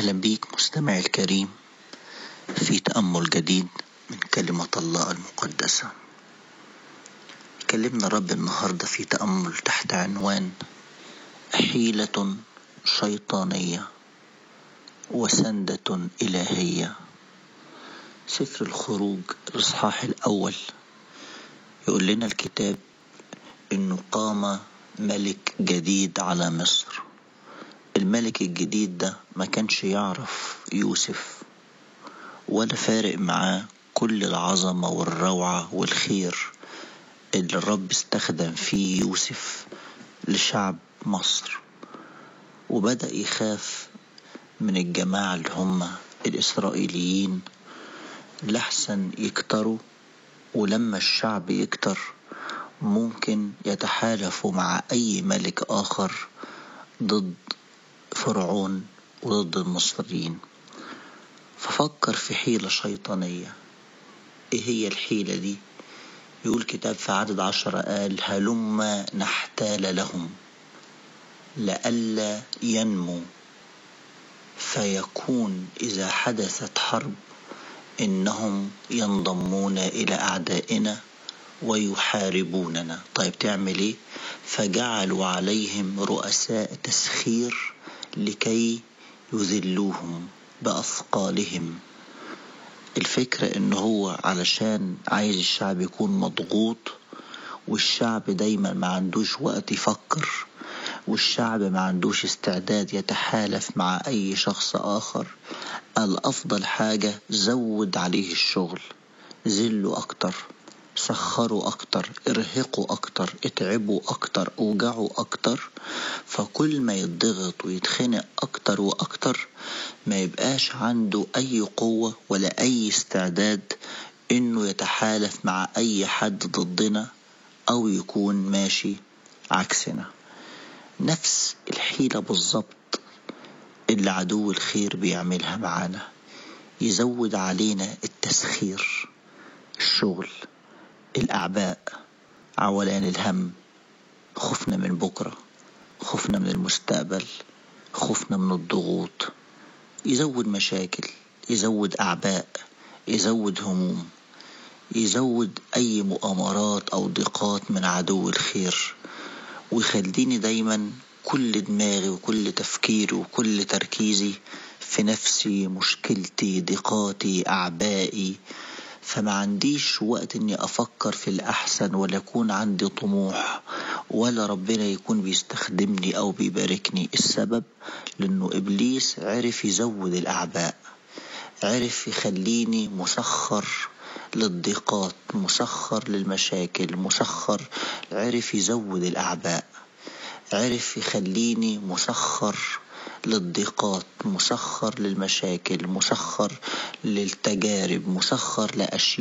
أهلا بيك مستمعي الكريم في تأمل جديد من كلمة الله المقدسة كلمنا رب النهاردة في تأمل تحت عنوان حيلة شيطانية وسندة إلهية سفر الخروج الإصحاح الأول يقول لنا الكتاب إنه قام ملك جديد على مصر الملك الجديد ده ما كانش يعرف يوسف ولا فارق معاه كل العظمة والروعة والخير اللي الرب استخدم فيه يوسف لشعب مصر وبدأ يخاف من الجماعة اللي هم الإسرائيليين لحسن يكتروا ولما الشعب يكتر ممكن يتحالفوا مع أي ملك آخر ضد فرعون وضد المصريين ففكر في حيلة شيطانية ايه هي الحيلة دي يقول كتاب في عدد عشرة قال هلما نحتال لهم لئلا ينمو فيكون إذا حدثت حرب إنهم ينضمون إلى أعدائنا ويحاربوننا طيب تعمل إيه فجعلوا عليهم رؤساء تسخير لكي يذلوهم بأثقالهم الفكرة إن هو علشان عايز الشعب يكون مضغوط والشعب دايما ما عندوش وقت يفكر والشعب ما عندوش استعداد يتحالف مع أي شخص آخر الأفضل حاجة زود عليه الشغل زلوا أكتر سخروا أكتر ارهقوا أكتر اتعبوا أكتر اوجعوا أكتر فكل ما يتضغط ويتخنق أكتر وأكتر ما يبقاش عنده أي قوة ولا أي استعداد إنه يتحالف مع أي حد ضدنا أو يكون ماشي عكسنا نفس الحيلة بالظبط اللي عدو الخير بيعملها معانا يزود علينا التسخير الشغل الأعباء عولان الهم خوفنا من بكرة خوفنا من المستقبل خوفنا من الضغوط يزود مشاكل يزود أعباء يزود هموم يزود أي مؤامرات أو ضيقات من عدو الخير ويخليني دايما كل دماغي وكل تفكيري وكل تركيزي في نفسي مشكلتي ضيقاتي أعبائي فما عنديش وقت اني افكر في الاحسن ولا يكون عندي طموح ولا ربنا يكون بيستخدمني او بيباركني السبب لانه ابليس عرف يزود الاعباء عرف يخليني مسخر للضيقات مسخر للمشاكل مسخر عرف يزود الاعباء عرف يخليني مسخر للضيقات مسخر للمشاكل مسخر للتجارب مسخر لأشياء